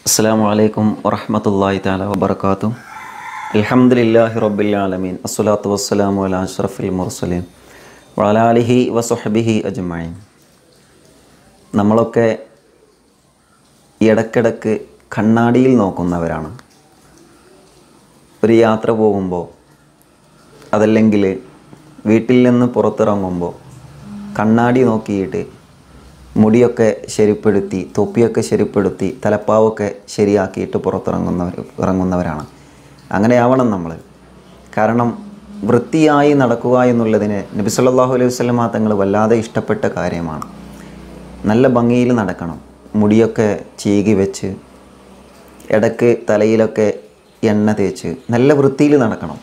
അസ്സാം വലൈക്കും വറഹമത്തല്ലാഹി താല വബർക്കാത്തു അൽഹംദുലില്ലാഹി റബ്ബിൽ ആലമീൻ അസ്സലാത്തു വസ്സലാമു അലാ അഷ്റഫിൽ മുർസലീൻ വലാലിഹി വസുഹബിഹി അജ്മഈൻ നമ്മളൊക്കെ ഇടക്കിടക്ക് കണ്ണാടിയിൽ നോക്കുന്നവരാണ് ഒരു യാത്ര പോകുമ്പോൾ അതല്ലെങ്കിൽ വീട്ടിൽ നിന്ന് പുറത്തിറങ്ങുമ്പോൾ കണ്ണാടി നോക്കിയിട്ട് മുടിയൊക്കെ ശരിപ്പെടുത്തി തൊപ്പിയൊക്കെ ശരിപ്പെടുത്തി തലപ്പാവൊക്കെ ശരിയാക്കിയിട്ട് പുറത്തിറങ്ങുന്നവർ ഇറങ്ങുന്നവരാണ് അങ്ങനെയാവണം നമ്മൾ കാരണം വൃത്തിയായി നടക്കുക എന്നുള്ളതിന് നബി സല്ലല്ലാഹു അലൈഹി വസല്ലമ തങ്ങൾ വല്ലാതെ ഇഷ്ടപ്പെട്ട കാര്യമാണ് നല്ല ഭംഗിയിൽ നടക്കണം മുടിയൊക്കെ ചീകി വെച്ച് ഇടയ്ക്ക് തലയിലൊക്കെ എണ്ണ തേച്ച് നല്ല വൃത്തിയിൽ നടക്കണം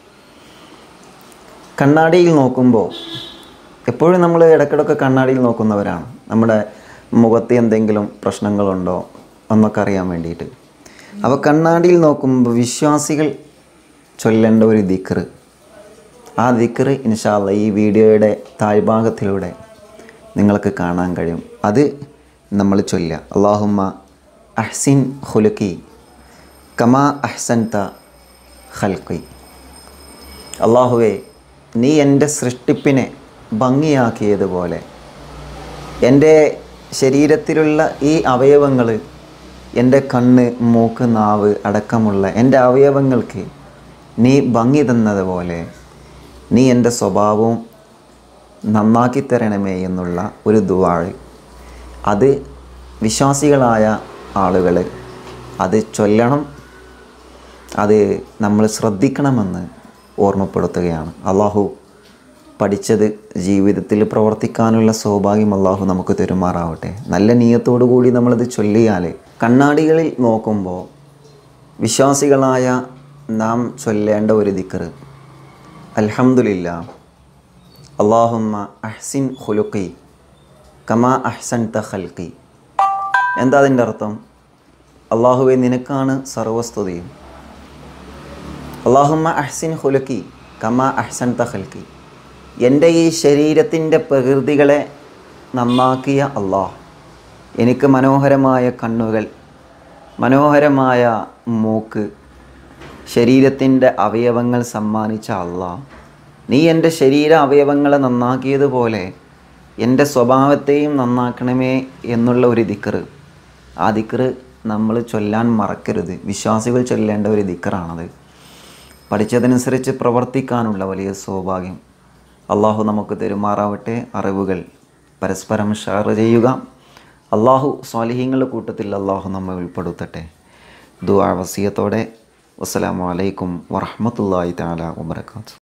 കണ്ണാടിയിൽ നോക്കുമ്പോൾ എപ്പോഴും നമ്മൾ ഇടയ്ക്കിടയ്ക്ക് കണ്ണാടിയിൽ നോക്കുന്നവരാണ് നമ്മുടെ മുഖത്ത് എന്തെങ്കിലും പ്രശ്നങ്ങളുണ്ടോ എന്നൊക്കെ അറിയാൻ വേണ്ടിയിട്ട് അപ്പോൾ കണ്ണാടിയിൽ നോക്കുമ്പോൾ വിശ്വാസികൾ ചൊല്ലേണ്ട ഒരു ദിക്റ് ആ ദിക്റ് ഇൻഷാല്ല ഈ വീഡിയോയുടെ താഴ്ഭാഗത്തിലൂടെ നിങ്ങൾക്ക് കാണാൻ കഴിയും അത് നമ്മൾ ചൊല്ലുക അള്ളാഹുമ്മ അഹ്സിൻ ഹുലുക്കി കമാ അഹ്സൻത ഹൽക്കി അള്ളാഹുവേ നീ എൻ്റെ സൃഷ്ടിപ്പിനെ ഭംഗിയാക്കിയതുപോലെ എൻ്റെ ശരീരത്തിലുള്ള ഈ അവയവങ്ങൾ എൻ്റെ കണ്ണ് മൂക്ക് നാവ് അടക്കമുള്ള എൻ്റെ അവയവങ്ങൾക്ക് നീ ഭംഗി തന്നതുപോലെ നീ എൻ്റെ സ്വഭാവവും നന്നാക്കി തരണമേ എന്നുള്ള ഒരു ദുവാഴ് അത് വിശ്വാസികളായ ആളുകൾ അത് ചൊല്ലണം അത് നമ്മൾ ശ്രദ്ധിക്കണമെന്ന് ഓർമ്മപ്പെടുത്തുകയാണ് അള്ളാഹു പഠിച്ചത് ജീവിതത്തിൽ പ്രവർത്തിക്കാനുള്ള സൗഭാഗ്യം അള്ളാഹു നമുക്ക് തെരുമാറാവട്ടെ നല്ല നീയത്തോടു കൂടി നമ്മളത് ചൊല്ലിയാൽ കണ്ണാടികളിൽ നോക്കുമ്പോൾ വിശ്വാസികളായ നാം ചൊല്ലേണ്ട ഒരു ദിക്കറ് അൽഹംദുലില്ല അള്ളാഹുമ്മ അഹ്സിൻ ഹുലുക്കി കമാ അഹ്സൻ തഹൽക്കി എന്താ അതിൻ്റെ അർത്ഥം അള്ളാഹുവെ നിനക്കാണ് സർവസ്തുതിയും അള്ളാഹുമ്മ അഹ്സിൻ ഹുലുക്കി കമാ അഹ്സൻ തഹൽക്കി എൻ്റെ ഈ ശരീരത്തിൻ്റെ പ്രകൃതികളെ നന്നാക്കിയ അള്ളാഹ് എനിക്ക് മനോഹരമായ കണ്ണുകൾ മനോഹരമായ മൂക്ക് ശരീരത്തിൻ്റെ അവയവങ്ങൾ സമ്മാനിച്ച അള്ളാഹ് നീ എൻ്റെ ശരീര അവയവങ്ങളെ നന്നാക്കിയതുപോലെ എൻ്റെ സ്വഭാവത്തെയും നന്നാക്കണമേ എന്നുള്ള ഒരു ദിക്കറ് ആ ദിക്കറ് നമ്മൾ ചൊല്ലാൻ മറക്കരുത് വിശ്വാസികൾ ചൊല്ലേണ്ട ഒരു ദിക്കറാണത് പഠിച്ചതനുസരിച്ച് പ്രവർത്തിക്കാനുള്ള വലിയ സൗഭാഗ്യം അള്ളാഹു നമുക്ക് തെരുമാറാവട്ടെ അറിവുകൾ പരസ്പരം ഷെയർ ചെയ്യുക അള്ളാഹു സ്വാലിഹ്യങ്ങളുടെ കൂട്ടത്തിൽ അള്ളാഹു നമ്മെ ഉൾപ്പെടുത്തട്ടെ ദുആ വസിയത്തോടെ വസ്സലാമു അലൈക്കും വറഹ്മത്തുള്ളാഹി തആല വബറകാതുഹു